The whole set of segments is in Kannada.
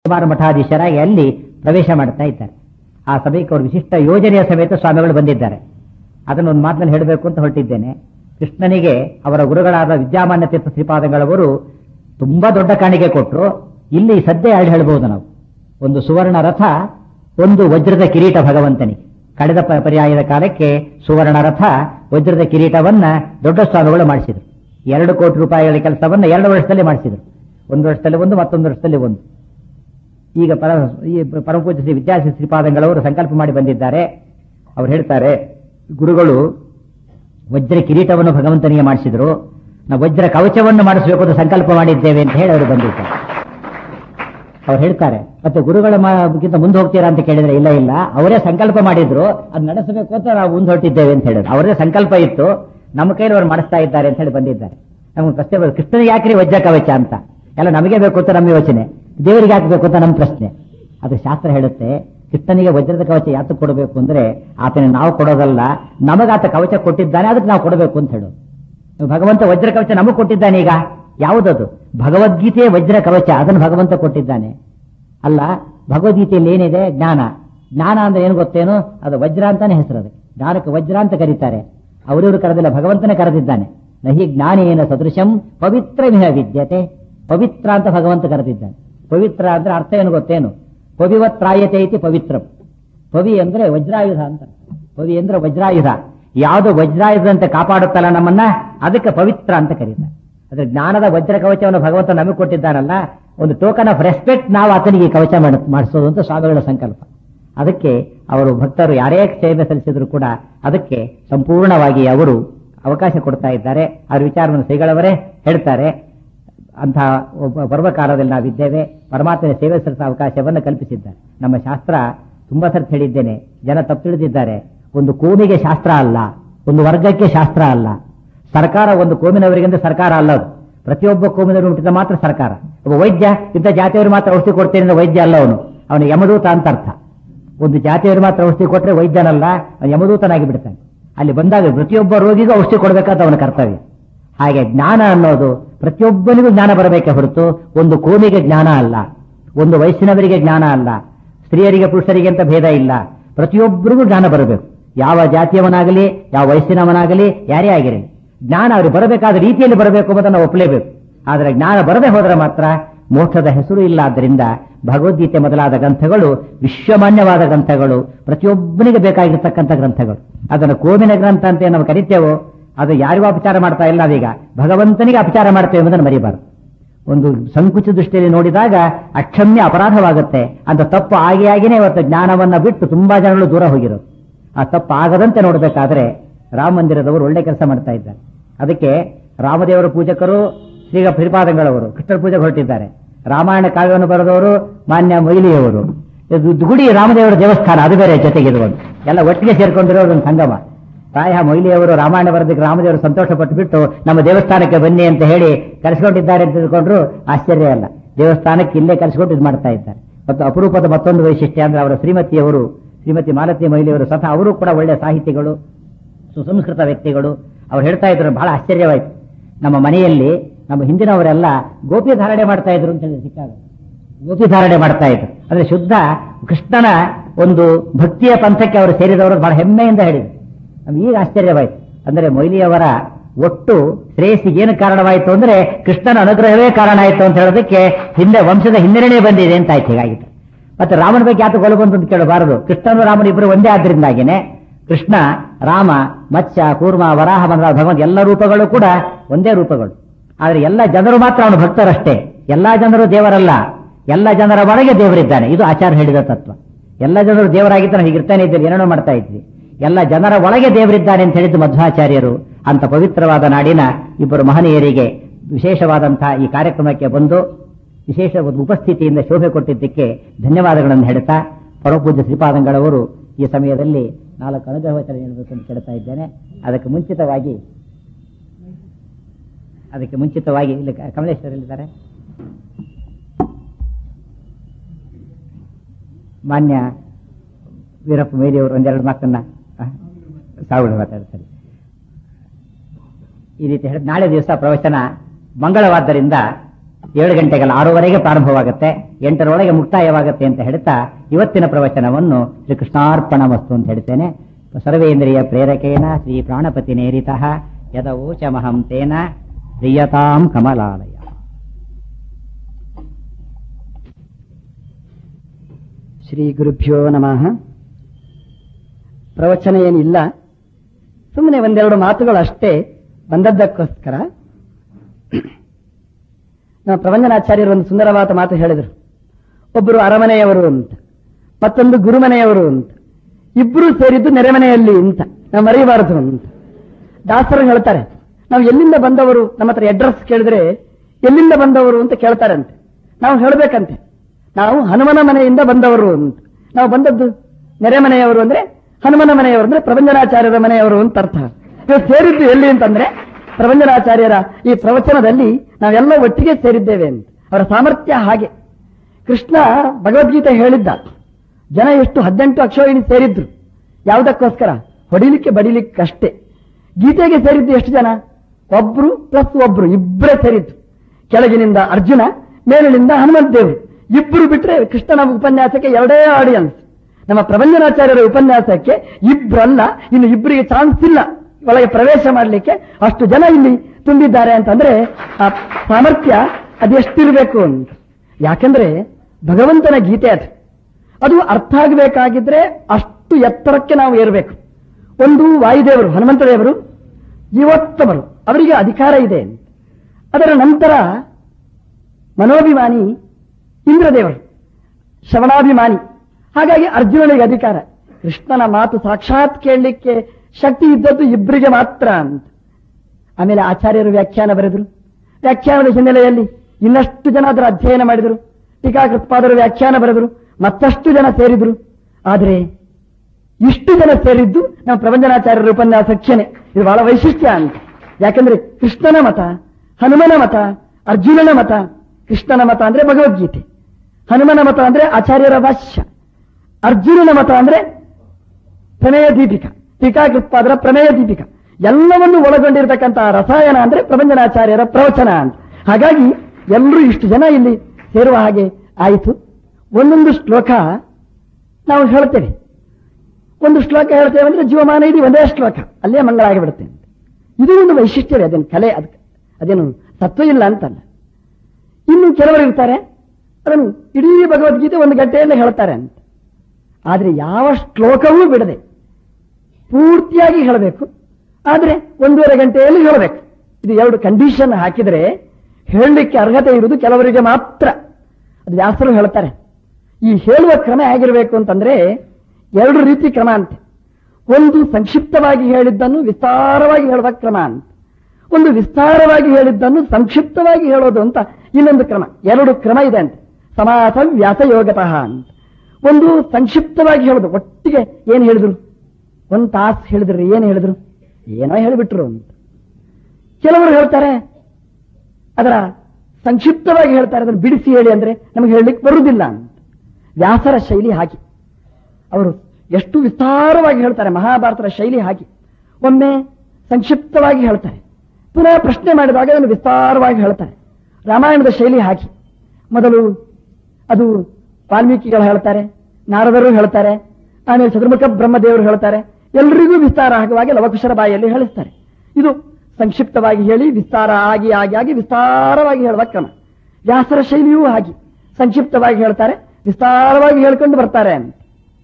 ಕುಮಾರ ಮಠಾಧೀಶರಾಗಿ ಅಲ್ಲಿ ಪ್ರವೇಶ ಮಾಡ್ತಾ ಇದ್ದಾರೆ ಆ ಸಭೆಗೆ ಅವರು ವಿಶಿಷ್ಟ ಯೋಜನೆಯ ಸಮೇತ ಸ್ವಾಮಿಗಳು ಬಂದಿದ್ದಾರೆ ಅದನ್ನು ಒಂದು ಮಾತಿನಲ್ಲಿ ಹೇಳಬೇಕು ಅಂತ ಹೊರಟಿದ್ದೇನೆ ಕೃಷ್ಣನಿಗೆ ಅವರ ಗುರುಗಳಾದ ವಿದ್ಯಾಮಾನ್ಯ ತೀರ್ಥ ಶ್ರೀಪಾದಂಗಳವರು ತುಂಬಾ ದೊಡ್ಡ ಕಾಣಿಕೆ ಕೊಟ್ಟರು ಇಲ್ಲಿ ಸದ್ಯ ಎರಡು ಹೇಳ್ಬಹುದು ನಾವು ಒಂದು ಸುವರ್ಣ ರಥ ಒಂದು ವಜ್ರದ ಕಿರೀಟ ಭಗವಂತನಿಗೆ ಕಳೆದ ಪ- ಪರ್ಯಾಯದ ಕಾಲಕ್ಕೆ ಸುವರ್ಣ ರಥ ವಜ್ರದ ಕಿರೀಟವನ್ನ ದೊಡ್ಡ ಸ್ವಾಮಿಗಳು ಮಾಡಿಸಿದರು ಎರಡು ಕೋಟಿ ರೂಪಾಯಿಗಳ ಕೆಲಸವನ್ನ ಎರಡು ವರ್ಷದಲ್ಲಿ ಮಾಡಿಸಿದರು ಒಂದು ವರ್ಷದಲ್ಲಿ ಒಂದು ಮತ್ತೊಂದು ವರ್ಷದಲ್ಲಿ ಒಂದು ಈಗ ಪರ ಈ ಪರಮಪೂಜ್ಯ ಶ್ರೀ ವಿದ್ಯಾಶ್ರೀ ಶ್ರೀಪಾದಂಗಳವರು ಸಂಕಲ್ಪ ಮಾಡಿ ಬಂದಿದ್ದಾರೆ ಅವ್ರು ಹೇಳ್ತಾರೆ ಗುರುಗಳು ವಜ್ರ ಕಿರೀಟವನ್ನು ಭಗವಂತನಿಗೆ ಮಾಡಿಸಿದ್ರು ನಾವು ವಜ್ರ ಕವಚವನ್ನು ಮಾಡಿಸಬೇಕು ಅಂತ ಸಂಕಲ್ಪ ಮಾಡಿದ್ದೇವೆ ಅಂತ ಹೇಳಿ ಅವರು ಬಂದಿದ್ದಾರೆ ಅವ್ರು ಹೇಳ್ತಾರೆ ಮತ್ತೆ ಗುರುಗಳ ಗಿಂತ ಮುಂದೆ ಹೋಗ್ತೀರಾ ಅಂತ ಕೇಳಿದ್ರೆ ಇಲ್ಲ ಇಲ್ಲ ಅವರೇ ಸಂಕಲ್ಪ ಮಾಡಿದ್ರು ಅದು ನಡೆಸಬೇಕು ಅಂತ ನಾವು ಮುಂದೆ ಹೊರಟಿದ್ದೇವೆ ಅಂತ ಹೇಳಿದ್ರು ಅವರೇ ಸಂಕಲ್ಪ ಇತ್ತು ನಮ್ಮ ಕೈಲಿ ಅವ್ರು ಮಾಡಿಸ್ತಾ ಇದ್ದಾರೆ ಅಂತ ಹೇಳಿ ಬಂದಿದ್ದಾರೆ ನಮ್ಗೆ ಪ್ರಶ್ನೆ ಬರೋದು, ಕೃಷ್ಣನಿಗೆ ಯಾಕ್ರಿ ವಜ್ರ ಕವಚ ಅಂತ ಎಲ್ಲ ನಮಗೆ ಬೇಕು ಅಂತ ನಮ್ಮ ಯೋಚನೆ ದೇವರಿಗೆ ಹಾಕಬೇಕು ಅಂತ ನಮ್ಮ ಪ್ರಶ್ನೆ ಅದು ಶಾಸ್ತ್ರ ಹೇಳುತ್ತೆ ಕೃಷ್ಣನಿಗೆ ವಜ್ರದ ಕವಚ ಯಾತಕ್ಕೆ ಕೊಡಬೇಕು ಅಂದ್ರೆ ಆತನ ನಾವು ಕೊಡೋದಲ್ಲ ನಮಗಾತ ಕವಚ ಕೊಟ್ಟಿದ್ದಾನೆ ಅದಕ್ಕೆ ನಾವು ಕೊಡಬೇಕು ಅಂತ ಹೇಳೋದು ಭಗವಂತ ವಜ್ರ ಕವಚ ನಮಗೆ ಕೊಟ್ಟಿದ್ದಾನೆ ಈಗ ಯಾವುದದು ಭಗವದ್ಗೀತೆಯ ವಜ್ರ ಕವಚ ಅದನ್ನು ಭಗವಂತ ಕೊಟ್ಟಿದ್ದಾನೆ ಅಲ್ಲ ಭಗವದ್ಗೀತೆಯಲ್ಲಿ ಏನಿದೆ ಜ್ಞಾನ ಜ್ಞಾನ ಅಂದ್ರೆ ಏನು ಗೊತ್ತೇನು ಅದು ವಜ್ರ ಅಂತಾನೆ ಹೆಸರು ಅದು ಜ್ಞಾನಕ್ಕೆ ವಜ್ರ ಅಂತ ಕರೀತಾರೆ ಅವರಿವರು ಕರೆದಿಲ್ಲ ಭಗವಂತನೇ ಕರೆದಿದ್ದಾನೆ ನಹಿ ಜ್ಞಾನೇನ ಸದೃಶಂ ಪವಿತ್ರ ವಿಹ ವಿದ್ಯತೆ ಪವಿತ್ರ ಅಂತ ಭಗವಂತ ಕರೆದಿದ್ದಾನೆ ಪವಿತ್ರ ಅಂದ್ರೆ ಅರ್ಥ ಏನು ಗೊತ್ತೇನು ಪವಿವತ್ರಾಯತೆ ಐತಿ ಪವಿತ್ರ ಪವಿ ಅಂದ್ರೆ ವಜ್ರಾಯುಧ ಅಂತ ಪವಿ ಅಂದ್ರೆ ವಜ್ರಾಯುಧ ಯಾವುದು ವಜ್ರಾಯುಧದಂತೆ ಕಾಪಾಡುತ್ತಲ್ಲ ನಮ್ಮನ್ನ ಅದಕ್ಕೆ ಪವಿತ್ರ ಅಂತ ಕರೀತಾರೆ ಅದ್ರ ಜ್ಞಾನದ ವಜ್ರ ಕವಚವನ್ನು ಭಗವಂತ ನಮಗೆ ಕೊಟ್ಟಿದ್ದಾನಲ್ಲ ಒಂದು ಟೋಕನ್ ಆಫ್ ರೆಸ್ಪೆಕ್ಟ್ ನಾವು ಆತನಿಗೆ ಈ ಕವಚ ಮಾಡ್- ಮಾಡಿಸೋದು ಅಂತ ಸ್ವಾಮಿಗಳ ಸಂಕಲ್ಪ ಅದಕ್ಕೆ ಅವರು ಭಕ್ತರು ಯಾರೇ ಸೇವೆ ಸಲ್ಲಿಸಿದ್ರು ಕೂಡ ಅದಕ್ಕೆ ಸಂಪೂರ್ಣವಾಗಿ ಅವರು ಅವಕಾಶ ಕೊಡ್ತಾ ಇದ್ದಾರೆ ಅವ್ರ ವಿಚಾರವನ್ನು ಶ್ರೀಗಳವರೇ ಹೇಳ್ತಾರೆ ಅಂತಹ ಒಬ್ಬ ಪರ್ವಕಾಲದಲ್ಲಿ ನಾವಿದ್ದೇವೆ ಪರಮಾತ್ಮನ ಸೇವೆ ಸಲ್ಲಿಸುವ ಅವಕಾಶವನ್ನು ಕಲ್ಪಿಸಿದ್ದಾರೆ ನಮ್ಮ ಶಾಸ್ತ್ರ ತುಂಬಾ ಸರ್ತಿ ಹೇಳಿದ್ದೇನೆ ಜನ ತಪ್ಪು ತಿಳಿದಿದ್ದಾರೆ ಒಂದು ಕೋಮಿಗೆ ಶಾಸ್ತ್ರ ಅಲ್ಲ ಒಂದು ವರ್ಗಕ್ಕೆ ಶಾಸ್ತ್ರ ಅಲ್ಲ ಸರ್ಕಾರ ಒಂದು ಕೋಮಿನವರಿಗಿಂತ ಸರ್ಕಾರ ಅಲ್ಲ ಅದು ಪ್ರತಿಯೊಬ್ಬ ಕೋಮಿನವರು ಹುಟ್ಟಿದ ಮಾತ್ರ ಸರ್ಕಾರ ಒಬ್ಬ ವೈದ್ಯ ಇಂಥ ಜಾತಿಯವರು ಮಾತ್ರ ಔಷಧಿ ಕೊಡ್ತೇನೆ ಅಂದ್ರೆ ವೈದ್ಯ ಅಲ್ಲ ಅವನು ಅವನು ಯಮದೂತ ಅಂತ ಅರ್ಥ ಒಂದು ಜಾತಿಯವರು ಮಾತ್ರ ಔಷಧಿ ಕೊಟ್ಟರೆ ವೈದ್ಯನಲ್ಲ ಅವನು ಯಮದೂತನಾಗಿ ಬಿಡ್ತಾನೆ ಅಲ್ಲಿ ಬಂದಾಗ ಪ್ರತಿಯೊಬ್ಬ ರೋಗಿಗೂ ಔಷಧಿ ಕೊಡಬೇಕಾದ ಅವನ ಕರ್ತವ್ಯ ಹಾಗೆ ಜ್ಞಾನ ಅನ್ನೋದು ಪ್ರತಿಯೊಬ್ಬನಿಗೂ ಜ್ಞಾನ ಬರಬೇಕೆ ಹೊರತು ಒಂದು ಕೋಮಿಗೆ ಜ್ಞಾನ ಅಲ್ಲ ಒಂದು ವಯಸ್ಸಿನವರಿಗೆ ಜ್ಞಾನ ಅಲ್ಲ ಸ್ತ್ರೀಯರಿಗೆ ಪುರುಷರಿಗೆ ಅಂತ ಭೇದ ಇಲ್ಲ ಪ್ರತಿಯೊಬ್ಬರಿಗೂ ಜ್ಞಾನ ಬರಬೇಕು ಯಾವ ಜಾತಿಯವನಾಗಲಿ ಯಾವ ವಯಸ್ಸಿನವನಾಗಲಿ ಯಾರೇ ಆಗಿರಲಿ ಜ್ಞಾನ ಅವ್ರಿಗೆ ಬರಬೇಕಾದ ರೀತಿಯಲ್ಲಿ ಬರಬೇಕು ಎಂಬುದನ್ನು ನಾವು ಒಪ್ಪಲೇಬೇಕು ಆದರೆ ಜ್ಞಾನ ಬರದೆ ಹೋದರೆ ಮಾತ್ರ ಮೋಕ್ಷದ ಹೆಸರು ಇಲ್ಲ ಆದ್ದರಿಂದ ಭಗವದ್ಗೀತೆ ಮೊದಲಾದ ಗ್ರಂಥಗಳು ವಿಶ್ವಮಾನ್ಯವಾದ ಗ್ರಂಥಗಳು ಪ್ರತಿಯೊಬ್ಬನಿಗೆ ಬೇಕಾಗಿರ್ತಕ್ಕಂಥ ಗ್ರಂಥಗಳು ಅದನ್ನು ಕೋಮಿನ ಗ್ರಂಥ ಅಂತ ಏನ್ ನಾವು ಕರಿತೇವೋ ಅದು ಯಾರಿಗೂ ಅಪಚಾರ ಮಾಡ್ತಾ ಇಲ್ಲ ಅದೀಗ ಭಗವಂತನಿಗೆ ಅಪಚಾರ ಮಾಡ್ತೇವೆ ಎಂಬುದನ್ನು ಮರಿಬಾರದು ಒಂದು ಸಂಕುಚ ದೃಷ್ಟಿಯಲ್ಲಿ ನೋಡಿದಾಗ ಅಕ್ಷಮ್ಯ ಅಪರಾಧವಾಗುತ್ತೆ ಅಂತ ತಪ್ಪು ಆಗಿ ಆಗಿನೇ ಇವತ್ತು ಜ್ಞಾನವನ್ನ ಬಿಟ್ಟು ತುಂಬಾ ಜನಗಳು ದೂರ ಹೋಗಿರೋದು ಆ ತಪ್ಪು ಆಗದಂತೆ ನೋಡಬೇಕಾದ್ರೆ ರಾಮ ಮಂದಿರದವರು ಒಳ್ಳೆ ಕೆಲಸ ಮಾಡ್ತಾ ಇದ್ದಾರೆ ಅದಕ್ಕೆ ರಾಮದೇವರ ಪೂಜಕರು ಶ್ರೀಗ ಶ್ರೀಪಾದಂಗಳವರು ಕೃಷ್ಣರ ಪೂಜೆಗೆ ಹೊರಟಿದ್ದಾರೆ ರಾಮಾಯಣ ಕಾವ್ಯವನ್ನು ಬರೆದವರು ಮಾನ್ಯ ಮೊಯ್ಲಿಯವರು ಇದು ಗುಡಿ ರಾಮದೇವರ ದೇವಸ್ಥಾನ ಅದು ಬೇರೆ ಜೊತೆಗೆ ಇದು ಒಂದು ಎಲ್ಲ ಒಟ್ಟಿಗೆ ಸೇರ್ಕೊಂಡಿರೋ ಒಂದು ಸಂಗಮ ಪ್ರಾಯ ಮೊಯ್ಲಿಯವರು ರಾಮಾಯಣ ಬರೆದಕ್ಕೆ ರಾಮದೇವರು ಸಂತೋಷ ಪಟ್ಟು ಬಿಟ್ಟು ನಮ್ಮ ದೇವಸ್ಥಾನಕ್ಕೆ ಬನ್ನಿ ಅಂತ ಹೇಳಿ ಕರೆಸ್ಕೊಂಡಿದ್ದಾರೆ ಅಂತ ತಿಳ್ಕೊಂಡ್ರು ಆಶ್ಚರ್ಯ ಅಲ್ಲ ದೇವಸ್ಥಾನಕ್ಕೆ ಇಲ್ಲೇ ಕರೆಸ್ಕೊಂಡು ಇದು ಮಾಡ್ತಾ ಇದ್ದಾರೆ ಮತ್ತು ಅಪರೂಪದ ಮತ್ತೊಂದು ವೈಶಿಷ್ಟ್ಯ ಅಂದ್ರೆ ಅವರ ಶ್ರೀಮತಿಯವರು ಶ್ರೀಮತಿ ಮಾಲತಿ ಮೊಯ್ಲಿಯವರು ಸ್ವತಃ ಅವರು ಕೂಡ ಒಳ್ಳೆಯ ಸಾಹಿತಿಗಳು ಸುಸಂಸ್ಕೃತ ವ್ಯಕ್ತಿಗಳು ಅವ್ರು ಹೇಳ್ತಾ ಇದ್ರು ಬಹಳ ಆಶ್ಚರ್ಯವಾಯ್ತು ನಮ್ಮ ಮನೆಯಲ್ಲಿ ನಮ್ಮ ಹಿಂದಿನವರೆಲ್ಲ ಗೋಪಿ ಧಾರಣೆ ಮಾಡ್ತಾ ಇದ್ರು ಅಂತ ಹೇಳಿ ಸಿಕ್ಕಾಗ ಗೋಪಿ ಧಾರಣೆ ಮಾಡ್ತಾ ಇದ್ರು ಅಂದ್ರೆ ಶುದ್ಧ ಕೃಷ್ಣನ ಒಂದು ಭಕ್ತಿಯ ಪಂಥಕ್ಕೆ ಅವರು ಸೇರಿದವರು ಬಹಳ ಹೆಮ್ಮೆಯಿಂದ ಹೇಳಿದ್ರು ನಮ್ಗೆ ಈಗ ಆಶ್ಚರ್ಯವಾಯ್ತು ಅಂದ್ರೆ ಮೊಯ್ಲಿಯವರ ಒಟ್ಟು ಶ್ರೇಯಸ್ಸಿಗೆ ಏನು ಕಾರಣವಾಯಿತು ಅಂದ್ರೆ ಕೃಷ್ಣನ ಅನುಗ್ರಹವೇ ಕಾರಣ ಆಯಿತು ಅಂತ ಹೇಳೋದಕ್ಕೆ ಹಿಂದೆ ವಂಶದ ಹಿನ್ನೆಲೆನೇ ಬಂದಿದೆ ಅಂತ ಆಯ್ತು ಹೀಗಾಗಿತ್ತು ಮತ್ತೆ ರಾಮನ ಬಗ್ಗೆ ಯಾತು ಗೊಲು ಬಂತು ಅಂತ ಕೇಳಬಾರದು ಕೃಷ್ಣನು ರಾಮನು ಇಬ್ಬರು ಒಂದೇ ಆದ್ರಿಂದಾಗಿನೇ ಕೃಷ್ಣ ರಾಮ ಮತ್ಸ್ಯ ಕೂರ್ಮ ವರಾಹ ಮೊದಲಾದ ಭಗವಂತ ಎಲ್ಲ ರೂಪಗಳು ಕೂಡ ಒಂದೇ ರೂಪಗಳು ಆದ್ರೆ ಎಲ್ಲ ಜನರು ಮಾತ್ರ ಅವನು ಭಕ್ತರಷ್ಟೇ ಎಲ್ಲಾ ಜನರು ದೇವರಲ್ಲ ಎಲ್ಲ ಜನರ ಒಳಗೆ ದೇವರಿದ್ದಾನೆ ಇದು ಆಚಾರ ಹೇಳಿದ ತತ್ವ ಎಲ್ಲ ಜನರು ದೇವರಾಗಿದ್ದರೆ ಹೀಗಿರ್ತಾನೆ ಇದ್ದರೆ ಏನೇನೋ ಮಾಡ್ತಾ ಇದ್ವಿ ಎಲ್ಲ ಜನರ ಒಳಗೆ ದೇವರಿದ್ದಾನೆ ಅಂತ ಹೇಳಿದ್ದು ಮಧ್ವಾಚಾರ್ಯರು ಅಂತ ಪವಿತ್ರವಾದ ನಾಡಿನ ಇಬ್ಬರು ಮಹನೀಯರಿಗೆ ವಿಶೇಷವಾದಂತಹ ಈ ಕಾರ್ಯಕ್ರಮಕ್ಕೆ ಬಂದು ವಿಶೇಷ ಒಂದು ಉಪಸ್ಥಿತಿಯಿಂದ ಶೋಭೆ ಕೊಟ್ಟಿದ್ದಕ್ಕೆ ಧನ್ಯವಾದಗಳನ್ನು ಹೇಳ್ತಾ ಪರಮಪೂಜ್ಯ ಶ್ರೀಪಾದಂಗಳವರು ಈ ಸಮಯದಲ್ಲಿ ನಾಲ್ಕು ಅನುಗ್ರಹ ವಚನ ಹೇಳಬೇಕು ಅಂತ ಕೇಳ್ತಾ ಇದ್ದೇನೆ ಅದಕ್ಕೆ ಮುಂಚಿತವಾಗಿ ಅದಕ್ಕೆ ಮುಂಚಿತವಾಗಿ ಇಲ್ಲಿ ಕ- ಕಮಲೇಶ್ವರಲ್ಲಿದ್ದಾರೆ ಮಾನ್ಯ ವೀರಪ್ಪ ಮೇರಿಯವರು ಒಂದೆರಡು ಮಾತನ್ನ ಆ, ಸಾವಿರ ಮಾತಾಡ್ತಾರೆ ಈ ರೀತಿ ಹೇಳಿ ನಾಳೆ ದಿವಸ ಪ್ರವಚನ ಮಂಗಳವಾದ್ದರಿಂದ ಏಳು ಗಂಟೆಗಳ ಆರೂವರೆಗೆ ಪ್ರಾರಂಭವಾಗುತ್ತೆ ಎಂಟರೊಳಗೆ ಮುಕ್ತಾಯವಾಗುತ್ತೆ ಅಂತ ಹೇಳ್ತಾ ಇವತ್ತಿನ ಪ್ರವಚನವನ್ನು ಶ್ರೀ ಕೃಷ್ಣಾರ್ಪಣ ವಸ್ತು ಅಂತ ಹೇಳ್ತೇನೆ ಸರ್ವೇಂದ್ರಿಯ ಪ್ರೇರಕೇನ ಶ್ರೀ ಪ್ರಾಣಪತಿ ನೇರಿತಃ ಯದವೋಚಮಹಂ ತೇನ ಪ್ರಿಯತಾಂ ಕಮಲಾಲಯ ಶ್ರೀ ಗುರುಭ್ಯೋ ನಮಃ ಪ್ರವಚನ ಏನಿಲ್ಲ ಸುಮ್ಮನೆ ಒಂದೆರಡು ಮಾತುಗಳು ಅಷ್ಟೇ ಬಂದದ್ದಕ್ಕೋಸ್ಕರ ನಮ್ಮ ಪ್ರಬಂಧನಾಚಾರ್ಯರು ಒಂದು ಸುಂದರವಾದ ಮಾತು ಹೇಳಿದರು ಒಬ್ಬರು ಅರಮನೆಯವರು ಅಂತ ಮತ್ತೊಂದು ಗುರುಮನೆಯವರು ಅಂತ ಇಬ್ಬರು ಸೇರಿದ್ದು ನೆರೆಮನೆಯಲ್ಲಿ ಅಂತ ನಾವು ಮರೆಯಬಾರದು ಅಂತ ದಾಸರು ಹೇಳ್ತಾರೆ ನಾವು ಎಲ್ಲಿಂದ ಬಂದವರು ನಮ್ಮ ಹತ್ರ ಅಡ್ರೆಸ್ ಕೇಳಿದ್ರೆ ಎಲ್ಲಿಂದ ಬಂದವರು ಅಂತ ಕೇಳ್ತಾರಂತೆ ನಾವು ಹೇಳಬೇಕಂತೆ ನಾವು ಹನುಮನ ಮನೆಯಿಂದ ಬಂದವರು ಅಂತ ನಾವು ಬಂದದ್ದು ನೆರೆಮನೆಯವರು ಅಂದ್ರೆ ಹನುಮನ ಮನೆಯವರು ಅಂದ್ರೆ ಪ್ರಬಂಧನಾಚಾರ್ಯರ ಮನೆಯವರು ಅಂತ ಅರ್ಥ ಇವ್ರು ಸೇರಿದ್ದು ಎಲ್ಲಿ ಅಂತಂದ್ರೆ ಪ್ರಬಂಧನಾಚಾರ್ಯರ ಈ ಪ್ರವಚನದಲ್ಲಿ ನಾವೆಲ್ಲ ಒಟ್ಟಿಗೆ ಸೇರಿದ್ದೇವೆ ಅಂತ ಅವರ ಸಾಮರ್ಥ್ಯ ಹಾಗೆ ಕೃಷ್ಣ ಭಗವದ್ಗೀತೆ ಹೇಳಿದ್ದ ಜನ ಎಷ್ಟು ಹದಿನೆಂಟು ಅಕ್ಷೋಹಿಣಿ ಸೇರಿದ್ರು ಯಾವುದಕ್ಕೋಸ್ಕರ ಹೊಡಿಲಿಕ್ಕೆ ಬಡಿಲಿಕ್ಕಷ್ಟೇ ಗೀತೆಗೆ ಸೇರಿದ್ದು ಎಷ್ಟು ಜನ ಒಬ್ರು ಪ್ಲಸ್ ಒಬ್ರು ಇಬ್ಬರೇ ಸೇರಿದ್ದು ಕೆಳಗಿನಿಂದ ಅರ್ಜುನ ಮೇಲಿನಿಂದ ಹನುಮಂತ ದೇವರು ಇಬ್ಬರು ಬಿಟ್ರೆ ಕೃಷ್ಣನ ಉಪನ್ಯಾಸಕ್ಕೆ ಎರಡೇ ಆಡಿಯನ್ಸ್ ನಮ್ಮ ಪ್ರಬಂಧನಾಚಾರ್ಯರ ಉಪನ್ಯಾಸಕ್ಕೆ ಇಬ್ಬರಲ್ಲ ಇನ್ನು ಇಬ್ಬರಿಗೆ ಚಾನ್ಸ್ ಇಲ್ಲ ಒಳಗೆ ಪ್ರವೇಶ ಮಾಡಲಿಕ್ಕೆ ಅಷ್ಟು ಜನ ಇಲ್ಲಿ ತುಂಬಿದ್ದಾರೆ ಅಂತಂದ್ರೆ ಆ ಸಾಮರ್ಥ್ಯ ಅದೆಷ್ಟಿರಬೇಕು ಅಂತ ಯಾಕಂದ್ರೆ ಭಗವಂತನ ಗೀತೆ ಅದು ಅದು ಅರ್ಥ ಆಗಬೇಕಾಗಿದ್ರೆ ಅಷ್ಟು ಎತ್ತರಕ್ಕೆ ನಾವು ಏರಬೇಕು ಒಂದು ವಾಯುದೇವರು ಹನುಮಂತ ದೇವರು ಜೀವೋತ್ತಮರು ಅವರಿಗೆ ಅಧಿಕಾರ ಇದೆ ಅದರ ನಂತರ ಮನೋಭಿಮಾನಿ ಇಂದ್ರದೇವರು ಶ್ರವಣಾಭಿಮಾನಿ ಹಾಗಾಗಿ ಅರ್ಜುನನಿಗೆ ಅಧಿಕಾರ ಕೃಷ್ಣನ ಮಾತು ಸಾಕ್ಷಾತ್ ಕೇಳಲಿಕ್ಕೆ ಶಕ್ತಿ ಇದ್ದದ್ದು ಇಬ್ಬರಿಗೆ ಮಾತ್ರ ಅಂತ ಆಮೇಲೆ ಆಚಾರ್ಯರು ವ್ಯಾಖ್ಯಾನ ಬರೆದರು ವ್ಯಾಖ್ಯಾನದ ಹಿನ್ನೆಲೆಯಲ್ಲಿ ಇನ್ನಷ್ಟು ಜನ ಅದರ ಅಧ್ಯಯನ ಮಾಡಿದರು ಟೀಕಾಕೃತ್ಪಾದರು ವ್ಯಾಖ್ಯಾನ ಬರೆದರು ಮತ್ತಷ್ಟು ಜನ ಸೇರಿದರು ಆದರೆ ಇಷ್ಟು ಜನ ಸೇರಿದ್ದು ನಮ್ಮ ಪ್ರಬಂಧನಾಚಾರ್ಯರ ಉಪನ್ಯಾಸಕ್ಷೇನೆ ಇದು ಬಹಳ ವೈಶಿಷ್ಟ್ಯ ಅಂತ ಯಾಕಂದ್ರೆ ಕೃಷ್ಣನ ಮತ ಹನುಮನ ಮತ ಅರ್ಜುನನ ಮತ ಕೃಷ್ಣನ ಮತ ಅಂದ್ರೆ ಭಗವದ್ಗೀತೆ ಹನುಮನ ಮತ ಅಂದ್ರೆ ಆಚಾರ್ಯರ ಭಾಷ್ಯ ಅರ್ಜುನನ ಮತ ಅಂದ್ರೆ ಪ್ರಮೇಯ ದೀಪಿಕ ಟೀಕಾಕೃತ್ಪಾದರ ಪ್ರಮೇಯ ದೀಪಿಕ ಎಲ್ಲವನ್ನು ಒಳಗೊಂಡಿರತಕ್ಕಂತಹ ರಸಾಯನ ಅಂದ್ರೆ ಪ್ರಬಂಧನಾಚಾರ್ಯರ ಪ್ರವಚನ ಅಂತ ಹಾಗಾಗಿ ಎಲ್ಲರೂ ಇಷ್ಟು ಜನ ಇಲ್ಲಿ ಸೇರುವ ಹಾಗೆ ಆಯಿತು ಒಂದೊಂದು ಶ್ಲೋಕ ನಾವು ಹೇಳ್ತೇವೆ ಒಂದು ಶ್ಲೋಕ ಹೇಳ್ತೇವೆ ಅಂದ್ರೆ ಜೀವಮಾನ ಇದು ಒಂದೇ ಶ್ಲೋಕ ಅಲ್ಲೇ ಮಂಗಳ ಆಗಿಬಿಡುತ್ತೆ ಅಂತ ಇದು ಒಂದು ವೈಶಿಷ್ಟ್ಯವೇ ಅದೇನು ಕಲೆ ಅದಕ್ಕೆ ಅದೇನು ತತ್ವ ಇಲ್ಲ ಅಂತಲ್ಲ ಇನ್ನು ಕೆಲವರು ಇರ್ತಾರೆ ಅದನ್ನು ಇಡೀ ಭಗವದ್ಗೀತೆ ಒಂದು ಗಂಟೆಯಲ್ಲೇ ಹೇಳ್ತಾರೆ ಅಂತ ಆದರೆ ಯಾವ ಶ್ಲೋಕವೂ ಬಿಡದೆ ಪೂರ್ತಿಯಾಗಿ ಹೇಳಬೇಕು ಆದರೆ ಒಂದೂವರೆ ಗಂಟೆಯಲ್ಲಿ ಹೇಳಬೇಕು ಇದು ಎರಡು ಕಂಡೀಷನ್ ಹಾಕಿದರೆ ಹೇಳಲಿಕ್ಕೆ ಅರ್ಹತೆ ಇರುವುದು ಕೆಲವರಿಗೆ ಮಾತ್ರ ಅದು ವ್ಯಾಸರು ಹೇಳ್ತಾರೆ ಈ ಹೇಳುವ ಕ್ರಮ ಹೇಗಿರಬೇಕು ಅಂತಂದ್ರೆ ಎರಡು ರೀತಿ ಕ್ರಮ ಅಂತೆ ಒಂದು ಸಂಕ್ಷಿಪ್ತವಾಗಿ ಹೇಳಿದ್ದನ್ನು ವಿಸ್ತಾರವಾಗಿ ಹೇಳುವ ಕ್ರಮ ಅಂತ ಒಂದು ವಿಸ್ತಾರವಾಗಿ ಹೇಳಿದ್ದನ್ನು ಸಂಕ್ಷಿಪ್ತವಾಗಿ ಹೇಳೋದು ಅಂತ ಇನ್ನೊಂದು ಕ್ರಮ ಎರಡು ಕ್ರಮ ಇದೆ ಅಂತ ಸಮಾಸ ವ್ಯಾಸಯೋಗತಃ ಅಂತ ಒಂದು ಸಂಕ್ಷಿಪ್ತವಾಗಿ ಹೇಳೋದು ಒಟ್ಟಿಗೆ ಏನು ಹೇಳಿದ್ರು ಒಂದು ತಾಸು ಹೇಳಿದ್ರು ಏನು ಹೇಳಿದ್ರು ಏನೋ ಹೇಳಿಬಿಟ್ರು ಅಂತ ಕೆಲವರು ಹೇಳ್ತಾರೆ ಅದರ ಸಂಕ್ಷಿಪ್ತವಾಗಿ ಹೇಳ್ತಾರೆ ಅದನ್ನು ಬಿಡಿಸಿ ಹೇಳಿ ಅಂದ್ರೆ ನಮಗೆ ಹೇಳಲಿಕ್ಕೆ ಬರುವುದಿಲ್ಲ ಅಂತ ವ್ಯಾಸರ ಶೈಲಿ ಹಾಗೆ ಅವರು ಎಷ್ಟು ವಿಸ್ತಾರವಾಗಿ ಹೇಳ್ತಾರೆ ಮಹಾಭಾರತದ ಶೈಲಿ ಹಾಗೆ ಒಮ್ಮೆ ಸಂಕ್ಷಿಪ್ತವಾಗಿ ಹೇಳ್ತಾರೆ ಪುನಃ ಪ್ರಶ್ನೆ ಮಾಡಿದಾಗ ಅದನ್ನು ವಿಸ್ತಾರವಾಗಿ ಹೇಳ್ತಾರೆ ರಾಮಾಯಣದ ಶೈಲಿ ಹಾಗೆ ಮೊದಲು ಅದು ವಾಲ್ಮೀಕಿಗಳು ಹೇಳ್ತಾರೆ ನಾರದರು ಹೇಳ್ತಾರೆ ಆಮೇಲೆ ಚತುರ್ಮುಖ ಬ್ರಹ್ಮದೇವರು ಹೇಳ್ತಾರೆ ಎಲ್ರಿಗೂ ವಿಸ್ತಾರ ಆಗವಾಗಿ ಲವಕುಶರ ಬಾಯಲ್ಲಿ ಹೇಳಿಸ್ತಾರೆ ಇದು ಸಂಕ್ಷಿಪ್ತವಾಗಿ ಹೇಳಿ ವಿಸ್ತಾರ ಆಗಿ ಆಗಿ ಆಗಿ ವಿಸ್ತಾರವಾಗಿ ಹೇಳುವ ಕ್ರಮ ವ್ಯಾಸರ ಶೈಲಿಯೂ ಹಾಗೆ ಸಂಕ್ಷಿಪ್ತವಾಗಿ ಹೇಳ್ತಾರೆ ವಿಸ್ತಾರವಾಗಿ ಹೇಳ್ಕೊಂಡು ಬರ್ತಾರೆ ಅಂತ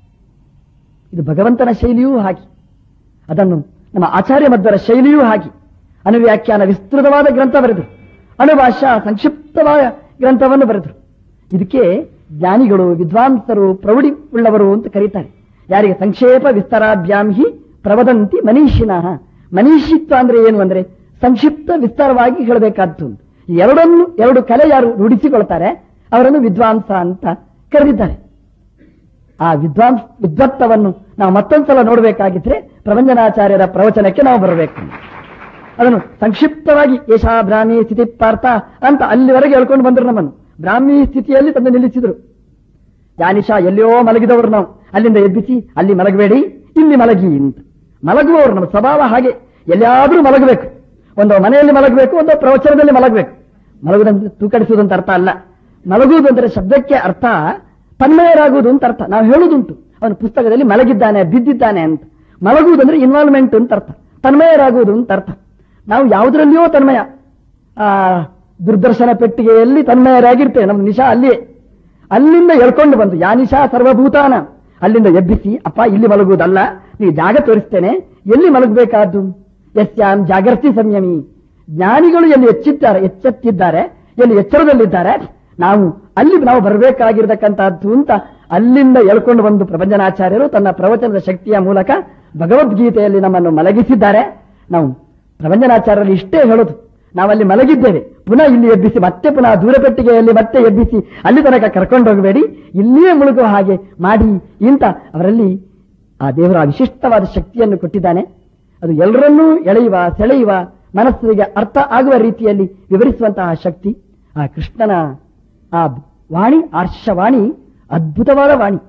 ಇದು ಭಗವಂತನ ಶೈಲಿಯೂ ಹಾಗೆ ಅದನ್ನು ನಮ್ಮ ಆಚಾರ್ಯ ಮಧ್ವರ ಶೈಲಿಯೂ ಹಾಗೆ ಅನುವ್ಯಾಖ್ಯಾನ ವಿಸ್ತೃತವಾದ ಗ್ರಂಥ ಬರೆದರು ಅನುಭಾಷಾ ಸಂಕ್ಷಿಪ್ತವಾದ ಗ್ರಂಥವನ್ನು ಬರೆದರು ಇದಕ್ಕೆ ಜ್ಞಾನಿಗಳು ವಿದ್ವಾಂಸರು ಪ್ರೌಢಿ ಉಳ್ಳವರು ಅಂತ ಕರೀತಾರೆ ಯಾರಿಗೆ ಸಂಕ್ಷೇಪ ವಿಸ್ತಾರಾಭ್ಯಾಂ ಹಿ ಪ್ರವದಂತಿ ಮನೀಷಿನಃ ಮನೀಷಿತ್ವ ಅಂದ್ರೆ ಏನು ಅಂದ್ರೆ ಸಂಕ್ಷಿಪ್ತ ವಿಸ್ತಾರವಾಗಿ ಹೇಳಬೇಕಾದ್ದು ಈ ಎರಡನ್ನು ಎರಡು ಕಲೆ ಯಾರು ರೂಢಿಸಿಕೊಳ್ತಾರೆ ಅವರನ್ನು ವಿದ್ವಾಂಸ ಅಂತ ಕರೆದಿದ್ದಾರೆ ಆ ವಿದ್ವಾಂಸ ವಿದ್ವತ್ತವನ್ನು ನಾವು ಮತ್ತೊಂದ್ಸಲ ನೋಡಬೇಕಾಗಿದ್ರೆ ಪ್ರಬಂಧನಾಚಾರ್ಯರ ಪ್ರವಚನಕ್ಕೆ ನಾವು ಬರಬೇಕು ಅದನ್ನು ಸಂಕ್ಷಿಪ್ತವಾಗಿ ಯಶಾ ಬ್ರಾಹ್ಮಿ ಸ್ಥಿತಿ ಪಾರ್ಥ ಅಂತ ಅಲ್ಲಿವರೆಗೆ ಹೇಳ್ಕೊಂಡು ಬಂದರು ನಮ್ಮನ್ನು ಬ್ರಾಹ್ಮಿ ಸ್ಥಿತಿಯಲ್ಲಿ ತಂದು ನಿಲ್ಲಿಸಿದ್ರು ಯಾನಿಶಾ ಎಲ್ಲಿಯೋ ಮಲಗಿದವರು ನಾವು ಅಲ್ಲಿಂದ ಎಬ್ಬಿಸಿ ಅಲ್ಲಿ ಮಲಗಬೇಡಿ ಇಲ್ಲಿ ಮಲಗಿ ಅಂತ ಮಲಗುವವರು ನಮ್ಮ ಸ್ವಭಾವ ಹಾಗೆ ಎಲ್ಲಿಯಾದ್ರೂ ಮಲಗಬೇಕು ಒಂದು ಮನೆಯಲ್ಲಿ ಮಲಗಬೇಕು ಒಂದು ಪ್ರವಚನದಲ್ಲಿ ಮಲಗಬೇಕು ಮಲಗುವುದಂದ್ರೆ ತೂಕಡಿಸುವುದು ಅಂತ ಅರ್ಥ ಅಲ್ಲ ಮಲಗುವುದು ಅಂದ್ರೆ ಶಬ್ದಕ್ಕೆ ಅರ್ಥ ತನ್ಮಯರಾಗುವುದು ಅಂತ ಅರ್ಥ ನಾವು ಹೇಳುವುದುಂಟು ಅವನ ಪುಸ್ತಕದಲ್ಲಿ ಮಲಗಿದ್ದಾನೆ ಬಿದ್ದಿದ್ದಾನೆ ಅಂತ ಮಲಗುವುದಂದ್ರೆ ಇನ್ವಾಲ್ವ್ಮೆಂಟ್ ಅಂತ ಅರ್ಥ ತನ್ಮಯರಾಗುವುದು ಅಂತ ಅರ್ಥ ನಾವು ಯಾವುದರಲ್ಲಿಯೋ ತನ್ಮಯ ಆ ದುರ್ದರ್ಶನ ಪೆಟ್ಟಿಗೆಯಲ್ಲಿ ತನ್ಮಯರಾಗಿರ್ತೇವೆ ನಮ್ಮ ನಿಶಾ ಅಲ್ಲಿಯೇ ಅಲ್ಲಿಂದ ಎಳ್ಕೊಂಡು ಬಂದು ಯಾ ನಿಶಾ ಸರ್ವಭೂತಾನ ಅಲ್ಲಿಂದ ಎಬ್ಬಿಸಿ ಅಪ್ಪ ಇಲ್ಲಿ ಮಲಗುವುದಲ್ಲ ನೀವು ಜಾಗ ತೋರಿಸ್ತೇನೆ ಎಲ್ಲಿ ಮಲಗಬೇಕಾದ್ದು ಯಸ್ಯಾಂ ಜಾಗರ್ತಿ ಸಂಯಮಿ ಜ್ಞಾನಿಗಳು ಎಲ್ಲಿ ಎಚ್ಚಿದ್ದಾರೆ ಎಚ್ಚೆತ್ತಿದ್ದಾರೆ ಎಲ್ಲಿ ಎಚ್ಚರದಲ್ಲಿದ್ದಾರೆ ನಾವು ಅಲ್ಲಿ ನಾವು ಬರಬೇಕಾಗಿರತಕ್ಕಂತಹದ್ದು ಅಂತ ಅಲ್ಲಿಂದ ಎಳ್ಕೊಂಡು ಬಂದು ಪ್ರಪಂಚನಾಚಾರ್ಯರು ತನ್ನ ಪ್ರವಚನದ ಶಕ್ತಿಯ ಮೂಲಕ ಭಗವದ್ಗೀತೆಯಲ್ಲಿ ನಮ್ಮನ್ನು ಮಲಗಿಸಿದ್ದಾರೆ ನಾವು ಪ್ರಪಂಚನಾಚಾರ್ಯರಲ್ಲಿ ಇಷ್ಟೇ ಹೇಳೋದು ನಾವಲ್ಲಿ ಮಲಗಿದ್ದೇವೆ ಪುನಃ ಇಲ್ಲಿ ಎಬ್ಬಿಸಿ ಮತ್ತೆ ಪುನಃ ದೂರಪೆಟ್ಟಿಗೆಯಲ್ಲಿ ಮತ್ತೆ ಎಬ್ಬಿಸಿ ಅಲ್ಲಿ ತನಕ ಕರ್ಕೊಂಡು ಹೋಗಬೇಡಿ ಇಲ್ಲಿಯೇ ಮುಳುಗುವ ಹಾಗೆ ಮಾಡಿ ಇಂತ ಅವರಲ್ಲಿ ಆ ದೇವರ ಆ ವಿಶಿಷ್ಟವಾದ ಶಕ್ತಿಯನ್ನು ಕೊಟ್ಟಿದ್ದಾನೆ ಅದು ಎಲ್ಲರನ್ನೂ ಎಳೆಯುವ ಸೆಳೆಯುವ ಮನಸ್ಸಿಗೆ ಅರ್ಥ ಆಗುವ ರೀತಿಯಲ್ಲಿ ವಿವರಿಸುವಂತಹ ಶಕ್ತಿ ಆ ಕೃಷ್ಣನ ಆ ವಾಣಿ ಆರ್ಷವಾಣಿ ಅದ್ಭುತವಾದ ವಾಣಿ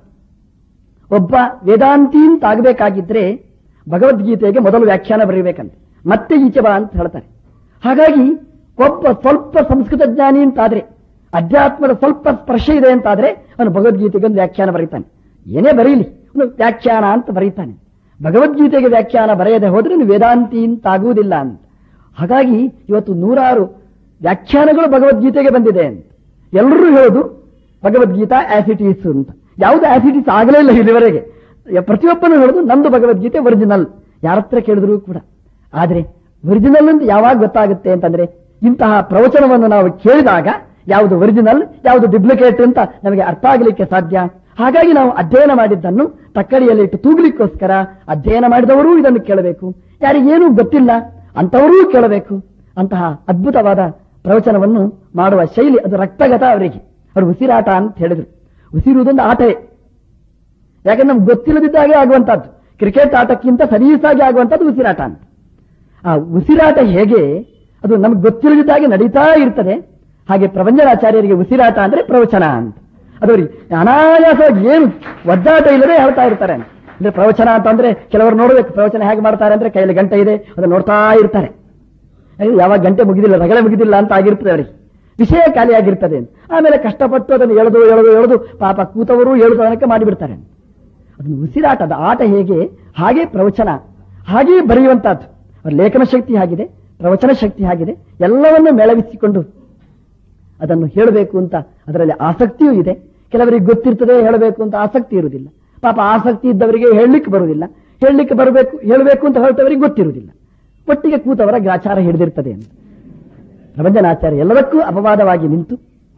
ಒಬ್ಬ ವೇದಾಂತಿ ಅಂತ ಆಗಬೇಕಾಗಿದ್ರೆ ಭಗವದ್ಗೀತೆಗೆ ಮೊದಲು ವ್ಯಾಖ್ಯಾನ ಬರೀಬೇಕಂತೆ ಮತ್ತೆ ಈಚೆ ಬಾ ಅಂತ ಹೇಳ್ತಾರೆ ಹಾಗಾಗಿ ಒಬ್ಬ ಸ್ವಲ್ಪ ಸಂಸ್ಕೃತ ಜ್ಞಾನಿ ಅಂತಾದ್ರೆ ಅಧ್ಯಾತ್ಮದ ಸ್ವಲ್ಪ ಸ್ಪರ್ಶ ಇದೆ ಅಂತಾದ್ರೆ ಅವನು ಭಗವದ್ಗೀತೆಗೆ ಒಂದು ವ್ಯಾಖ್ಯಾನ ಬರೀತಾನೆ ಏನೇ ಬರೀಲಿ ಒಂದು ವ್ಯಾಖ್ಯಾನ ಅಂತ ಬರೀತಾನೆ ಭಗವದ್ಗೀತೆಗೆ ವ್ಯಾಖ್ಯಾನ ಬರೆಯದೆ ಹೋದ್ರೆ ನೀವು ವೇದಾಂತಿ ಅಂತ ಆಗುವುದಿಲ್ಲ ಅಂತ ಹಾಗಾಗಿ ಇವತ್ತು ನೂರಾರು ವ್ಯಾಖ್ಯಾನಗಳು ಭಗವದ್ಗೀತೆಗೆ ಬಂದಿದೆ ಅಂತ ಎಲ್ಲರೂ ಹೇಳೋದು ಭಗವದ್ಗೀತಾ ಆಸಿಟೀಸ್ ಅಂತ ಯಾವುದು ಆಸಿಟೀಸ್ ಆಗಲೇ ಇಲ್ಲ ಇಲ್ಲಿವರೆಗೆ ಯ- ಪ್ರತಿಯೊಬ್ಬನು ಹೇಳೋದು ನಂದು ಭಗವದ್ಗೀತೆ ಒರಿಜಿನಲ್ ಯಾರ ಹತ್ರ ಕೇಳಿದ್ರು ಕೂಡ ಆದ್ರೆ ಒರಿಜಿನಲ್ ಅಂತ ಯಾವಾಗ ಗೊತ್ತಾಗುತ್ತೆ ಅಂತಂದ್ರೆ ಇಂತಹ ಪ್ರವಚನವನ್ನು ನಾವು ಕೇಳಿದಾಗ ಯಾವುದು ಒರಿಜಿನಲ್ ಯಾವುದು ಡಿಪ್ಲಿಕೇಟ್ ಅಂತ ನಮಗೆ ಅರ್ಥ ಆಗಲಿಕ್ಕೆ ಸಾಧ್ಯ ಹಾಗಾಗಿ ನಾವು ಅಧ್ಯಯನ ಮಾಡಿದ್ದನ್ನು ತಕ್ಕಡಿಯಲ್ಲಿ ಇಟ್ಟು ತೂಗಲಿಕ್ಕೋಸ್ಕರ ಅಧ್ಯಯನ ಮಾಡಿದವರೂ ಇದನ್ನು ಕೇಳಬೇಕು ಯಾರಿಗೇನೂ ಗೊತ್ತಿಲ್ಲ ಅಂತವರೂ ಕೇಳಬೇಕು ಅಂತಹ ಅದ್ಭುತವಾದ ಪ್ರವಚನವನ್ನು ಮಾಡುವ ಶೈಲಿ ಅದು ರಕ್ತಗತ ಅವರಿಗೆ ಅವರು ಉಸಿರಾಟ ಅಂತ ಹೇಳಿದ್ರು ಉಸಿರುವುದೊಂದು ಆಟವೇ ಯಾಕಂದ್ರೆ ನಮ್ಗೆ ಗೊತ್ತಿಲ್ಲದಿದ್ದಾಗೆ ಆಗುವಂತಹದ್ದು ಕ್ರಿಕೆಟ್ ಆಟಕ್ಕಿಂತ ಸಲೀಸಾಗಿ ಆಗುವಂತದ್ದು ಉಸಿರಾಟ ಅಂತ ಆ ಉಸಿರಾಟ ಹೇಗೆ ಅದು ನಮ್ಗೆ ಗೊತ್ತಿಲ್ಲದಿದ್ದಾಗೆ ನಡೀತಾ ಇರ್ತದೆ ಹಾಗೆ ಪ್ರಪಂಚನಾಚಾರ್ಯರಿಗೆ ಉಸಿರಾಟ ಅಂದ್ರೆ ಪ್ರವಚನ ಅಂತ ಅದು ಅವ್ರಿಗೆ ಅನಾಯಾಸವಾಗಿ ಏನು ಒದ್ದಾಟ ಇಲ್ಲದೆ ಹೇಳ್ತಾ ಇರ್ತಾರೆ ಅಂತ. ಅಂದ್ರೆ ಪ್ರವಚನ ಅಂತ ಅಂದ್ರೆ ಕೆಲವರು ನೋಡಬೇಕು ಪ್ರವಚನ ಹೇಗೆ ಮಾಡ್ತಾರೆ ಅಂದ್ರೆ ಕೈಯಲ್ಲಿ ಗಂಟೆ ಇದೆ ಅದನ್ನು ನೋಡ್ತಾ ಇರ್ತಾರೆ ಅಯ್ಯೋ, ಯಾವಾಗ ಗಂಟೆ ಮುಗಿದಿಲ್ಲ ರಗಳೆ ಮುಗಿದಿಲ್ಲ ಅಂತ ಆಗಿರ್ತದೆ ಅವರಿಗೆ ವಿಷಯ ಖಾಲಿಯಾಗಿರ್ತದೆ ಅಂತ ಆಮೇಲೆ ಕಷ್ಟಪಟ್ಟು ಅದನ್ನು ಎಳೆದು ಎಳೆದು ಎಳೆದು ಪಾಪ ಕೂತವರು ಏಳು ತನಕ ಮಾಡಿಬಿಡ್ತಾರೆ ಅದನ್ನು ಉಸಿರಾಟದ ಆಟ ಹೇಗೆ ಹಾಗೆ ಪ್ರವಚನ ಹಾಗೆ ಬರೆಯುವಂತಹದ್ದು ಅವರ ಲೇಖನ ಶಕ್ತಿ ಆಗಿದೆ ಪ್ರವಚನ ಶಕ್ತಿ ಆಗಿದೆ ಎಲ್ಲವನ್ನೂ ಮೇಳವಿಸಿಕೊಂಡು ಅದನ್ನು ಹೇಳಬೇಕು ಅಂತ ಅದರಲ್ಲಿ ಆಸಕ್ತಿಯೂ ಇದೆ ಕೆಲವರಿಗೆ ಗೊತ್ತಿರ್ತದೆ ಹೇಳಬೇಕು ಅಂತ ಆಸಕ್ತಿ ಇರುವುದಿಲ್ಲ ಪಾಪ ಆಸಕ್ತಿ ಇದ್ದವರಿಗೆ ಹೇಳಲಿಕ್ಕೆ ಬರುವುದಿಲ್ಲ ಹೇಳಲಿಕ್ಕೆ ಬರಬೇಕು ಹೇಳಬೇಕು ಅಂತ ಹೊರಟವರಿಗೆ ಗೊತ್ತಿರುವುದಿಲ್ಲ ಒಟ್ಟಿಗೆ ಕೂತವರ ಗ್ರಾಚಾರ ಹಿಡಿದಿರ್ತದೆ ಅಂತ ಪ್ರಬಂಧನಾಚಾರ್ಯ ಎಲ್ಲದಕ್ಕೂ ಅಪವಾದವಾಗಿ ನಿಂತು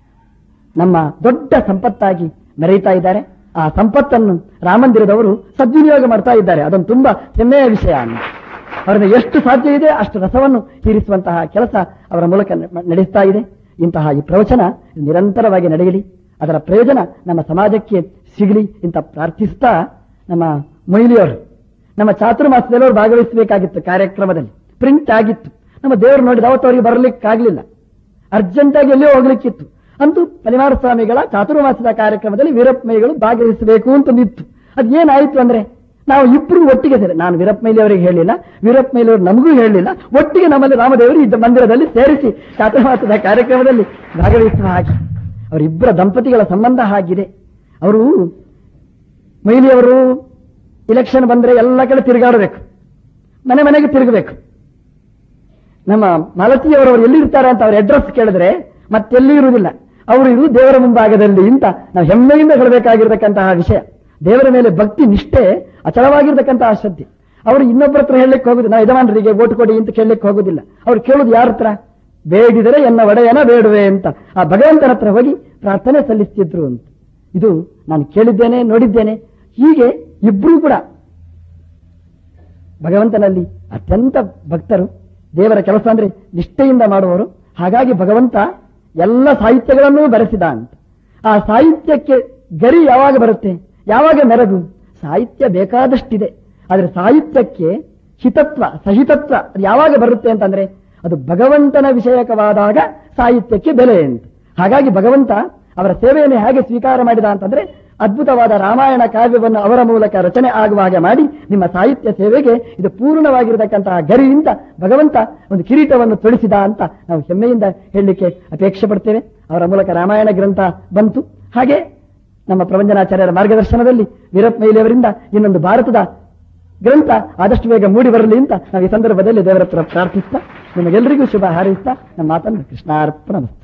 ನಮ್ಮ ದೊಡ್ಡ ಸಂಪತ್ತಾಗಿ ಮೆರೆಯುತ್ತಾ ಇದ್ದಾರೆ ಆ ಸಂಪತ್ತನ್ನು ರಾಮಂದಿರದವರು ಸದ್ವಿನಿಯೋಗ ಮಾಡ್ತಾ ಇದ್ದಾರೆ ಅದೊಂದು ತುಂಬಾ ಹೆಮ್ಮೆಯ ವಿಷಯ ಅಂತ ಅವರಿಂದ ಎಷ್ಟು ಸಾಧ್ಯ ಇದೆ ಅಷ್ಟು ರಸವನ್ನು ಹೀರಿಸುವಂತಹ ಕೆಲಸ ಅವರ ಮೂಲಕ ನ- ನಡೆಸ್ತಾ ಇದೆ ಇಂತಹ ಈ ಪ್ರವಚನ ನಿರಂತರವಾಗಿ ನಡೆಯಲಿ ಅದರ ಪ್ರಯೋಜನ ನಮ್ಮ ಸಮಾಜಕ್ಕೆ ಸಿಗಲಿ ಅಂತ ಪ್ರಾರ್ಥಿಸ್ತಾ ನಮ್ಮ ಮೊಯ್ಲಿಯವರು ನಮ್ಮ ಚಾತುರ್ಮಾಸದಲ್ಲಿ ಅವರು ಭಾಗವಹಿಸಬೇಕಾಗಿತ್ತು ಕಾರ್ಯಕ್ರಮದಲ್ಲಿ ಪ್ರಿಂಟ್ ಆಗಿತ್ತು ನಮ್ಮ ದೇವರು ನೋಡಿದ ಅವತ್ತು ಅವರಿಗೆ ಬರಲಿಕ್ಕಾಗಲಿಲ್ಲ ಅರ್ಜೆಂಟ್ ಆಗಿ ಎಲ್ಲಿಯೋ ಹೋಗ್ಲಿಕ್ಕಿತ್ತು ಅಂತೂ ಪರಿವಾರ ಸ್ವಾಮಿಗಳ ಚಾತುರ್ಮಾಸದ ಕಾರ್ಯಕ್ರಮದಲ್ಲಿ ವೀರಪ್ಪಮೈಗಳು ಭಾಗವಹಿಸಬೇಕು ಅಂತ ನಿಂತು ಅದು ಏನಾಯ್ತು ಅಂದ್ರೆ ನಾವು ಇಬ್ರು ಒಟ್ಟಿಗೆ ಸೇರಿ ನಾನು ವೀರಪ್ಪಮೈಲಿ ಅವರಿಗೆ ಹೇಳಿಲ್ಲ ವೀರಪ್ಪಮೈಲಿ ಅವರು ನಮಗೂ ಹೇಳಲಿಲ್ಲ ಒಟ್ಟಿಗೆ ನಮ್ಮಲ್ಲಿ ರಾಮದೇವರು ಇದ್ದ ಮಂದಿರದಲ್ಲಿ ಸೇರಿಸಿ ಚಾತುರ್ಮಾಸದ ಕಾರ್ಯಕ್ರಮದಲ್ಲಿ ಭಾಗವಹಿಸುವ ಹಾಗೆ ಅವರಿಬ್ಬರ ದಂಪತಿಗಳ ಸಂಬಂಧ ಹಾಗಿದೆ ಅವರು ಮೈಲಿಯವರು ಇಲೆಕ್ಷನ್ ಬಂದ್ರೆ ಎಲ್ಲ ಕಡೆ ತಿರುಗಾಡಬೇಕು ಮನೆ ಮನೆಗೆ ತಿರುಗಬೇಕು ನಮ್ಮ ಮಾಲತಿಯವರವರು ಎಲ್ಲಿರ್ತಾರೆ ಅಂತ ಅವ್ರ ಅಡ್ರೆಸ್ ಕೇಳಿದ್ರೆ ಮತ್ತೆಲ್ಲಿ ಇರುವುದಿಲ್ಲ ಅವರು ಇರು ದೇವರ ಮುಂಭಾಗದಲ್ಲಿ ಅಂತ ನಾವು ಹೆಮ್ಮೆಯಿಂದ ಹೇಳಬೇಕಾಗಿರ್ತಕ್ಕಂತಹ ವಿಷಯ ದೇವರ ಮೇಲೆ ಭಕ್ತಿ ನಿಷ್ಠೆ ಅಚಲವಾಗಿರ್ತಕ್ಕಂತಹ ಶ್ರದ್ಧೆ ಅವರು ಇನ್ನೊಬ್ಬರ ಹತ್ರ ಹೇಳಲಿಕ್ಕೆ ಹೋಗುದಿಲ್ಲ ನಾವು ಯಜಮಾನರಿಗೆ ಓಟ್ ಕೊಡಿ ಅಂತ ಕೇಳಲಿಕ್ಕೆ ಹೋಗುದಿಲ್ಲ ಅವ್ರು ಕೇಳುದು ಯಾರ ಹತ್ರ ಬೇಡಿದರೆ ಎನ್ನ ಒಡೆಯನ ಬೇಡುವೆ ಅಂತ ಆ ಭಗವಂತನ ಹತ್ರ ಹೋಗಿ ಪ್ರಾರ್ಥನೆ ಸಲ್ಲಿಸ್ತಿದ್ರು ಅಂತ ಇದು ನಾನು ಕೇಳಿದ್ದೇನೆ ನೋಡಿದ್ದೇನೆ ಹೀಗೆ ಇಬ್ರು ಕೂಡ ಭಗವಂತನಲ್ಲಿ ಅತ್ಯಂತ ಭಕ್ತರು ದೇವರ ಕೆಲಸ ಅಂದ್ರೆ ನಿಷ್ಠೆಯಿಂದ ಮಾಡುವವರು ಹಾಗಾಗಿ ಭಗವಂತ ಎಲ್ಲ ಸಾಹಿತ್ಯಗಳನ್ನೂ ಬರೆಸಿದ ಅಂತ ಆ ಸಾಹಿತ್ಯಕ್ಕೆ ಗರಿ ಯಾವಾಗ ಬರುತ್ತೆ ಯಾವಾಗ ಮೆರಗು ಸಾಹಿತ್ಯ ಬೇಕಾದಷ್ಟಿದೆ ಆದರೆ ಸಾಹಿತ್ಯಕ್ಕೆ ಹಿತತ್ವ ಸಹಿತತ್ವ ಅದು ಯಾವಾಗ ಬರುತ್ತೆ ಅಂತಂದ್ರೆ ಅದು ಭಗವಂತನ ವಿಷಯಕವಾದಾಗ ಸಾಹಿತ್ಯಕ್ಕೆ ಬೆಲೆ ಅಂತ ಹಾಗಾಗಿ ಭಗವಂತ ಅವರ ಸೇವೆಯನ್ನು ಹೇಗೆ ಸ್ವೀಕಾರ ಮಾಡಿದ ಅಂತಂದ್ರೆ ಅದ್ಭುತವಾದ ರಾಮಾಯಣ ಕಾವ್ಯವನ್ನು ಅವರ ಮೂಲಕ ರಚನೆ ಆಗುವ ಹಾಗೆ ಮಾಡಿ ನಿಮ್ಮ ಸಾಹಿತ್ಯ ಸೇವೆಗೆ ಇದು ಪೂರ್ಣವಾಗಿರತಕ್ಕಂತಹ ಗರಿಯಿಂದ ಭಗವಂತ ಒಂದು ಕಿರೀಟವನ್ನು ತೊಡಿಸಿದ ಅಂತ ನಾವು ಹೆಮ್ಮೆಯಿಂದ ಹೇಳಲಿಕ್ಕೆ ಅಪೇಕ್ಷೆ ಪಡ್ತೇವೆ ಅವರ ಮೂಲಕ ರಾಮಾಯಣ ಗ್ರಂಥ ಬಂತು ಹಾಗೆ ನಮ್ಮ ಪ್ರಬಂಧನಾಚಾರ್ಯರ ಮಾರ್ಗದರ್ಶನದಲ್ಲಿ ವೀರಪ್ಪ ಮೊಯ್ಲಿಯವರಿಂದ ಇನ್ನೊಂದು ಭಾರತದ ಗ್ರಂಥ ಆದಷ್ಟು ಬೇಗ ಮೂಡಿ ಬರಲಿ ಅಂತ ನಾವು ಈ ಸಂದರ್ಭದಲ್ಲಿ ದೇವರ ಹತ್ರ ಪ್ರಾರ್ಥಿಸ್ತಾ ನಿಮಗೆಲ್ಲರಿಗೂ ಶುಭ ಹಾರೈಸ್ತಾ ನಮ್ಮ ಮಾತನ್ನು ಕೃಷ್ಣಾರ್ಪಣ